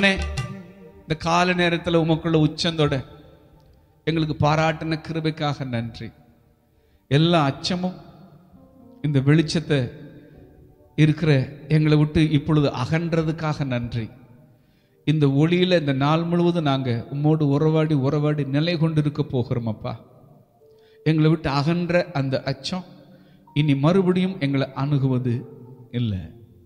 இந்த கால நேரத்தில் உமக்குள்ள உச்சந்தோட எங்களுக்கு பாராட்டின கிருபைக்காக நன்றி எல்லா அச்சமும் இந்த வெளிச்சத்தை இருக்கிற எங்களை விட்டு இப்பொழுது அகன்றதுக்காக நன்றி இந்த ஒளியில இந்த நாள் முழுவதும் நாங்க உம்மோடு உறவாடி உறவாடி நிலை கொண்டு இருக்க போகிறோம் அப்பா எங்களை விட்டு அகன்ற அந்த அச்சம் இனி மறுபடியும் எங்களை அணுகுவது இல்லை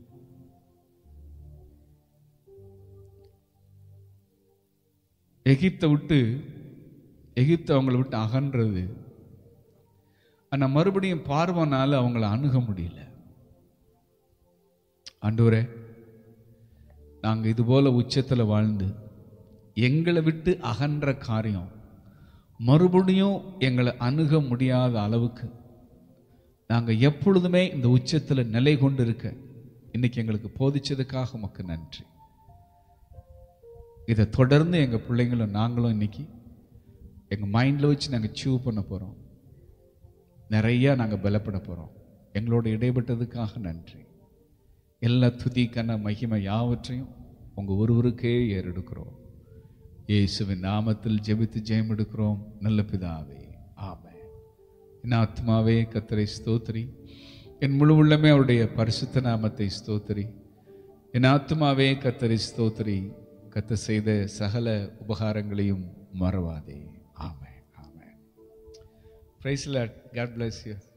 எகிப்தை விட்டு எகிப்து அவங்கள விட்டு அகன்றது ஆனா மறுபடியும் பார்வனால அவங்கள அணுக முடியல ஆண்டவரே நாங்க இது போல உச்சத்துல வாழ்ந்து எங்களை விட்டு அகன்ற காரியம் மறுபடியும் எங்களை அணுக முடியாத அளவுக்கு நாங்க எப்பொழுதுமே இந்த உச்சத்துல நிலை கொண்டு இருக்க இன்னைக்கு எங்களுக்கு போதிச்சதுக்காக உமக்கு நன்றி இதை தொடர்ந்து எங்க பிள்ளைங்களும் நாங்களும் இன்னைக்கு எங்க மைண்ட்ல வச்சு நாங்க சீவ் பண்ண போறோம் நிறைய நாங்க பலப்பட போறோம் எங்களோட இடைப்பட்டதுக்காக நன்றி எல்லா துதிக்கான மகிமை யாவற்றையும் உங்க ஒருவருக்கே ஏறெடுக்கிறோம் இயேசுவின் நாமத்தில் ஜெபித்து ஜெயம் எடுக்கிறோம் நல்ல பிதாவே ஆமென் என் ஆத்மாவே கத்தரை ஸ்தோத்திரி என் முழு உள்ளமே அவருடைய பரிசுத்த நாமத்தை ஸ்தோத்திரி என் ஆத்மாவே கத்தரை ஸ்தோத்திரி கத்த செய்த சகல உபகாரங்களையும் மறவாதே amen amen praise lord god bless you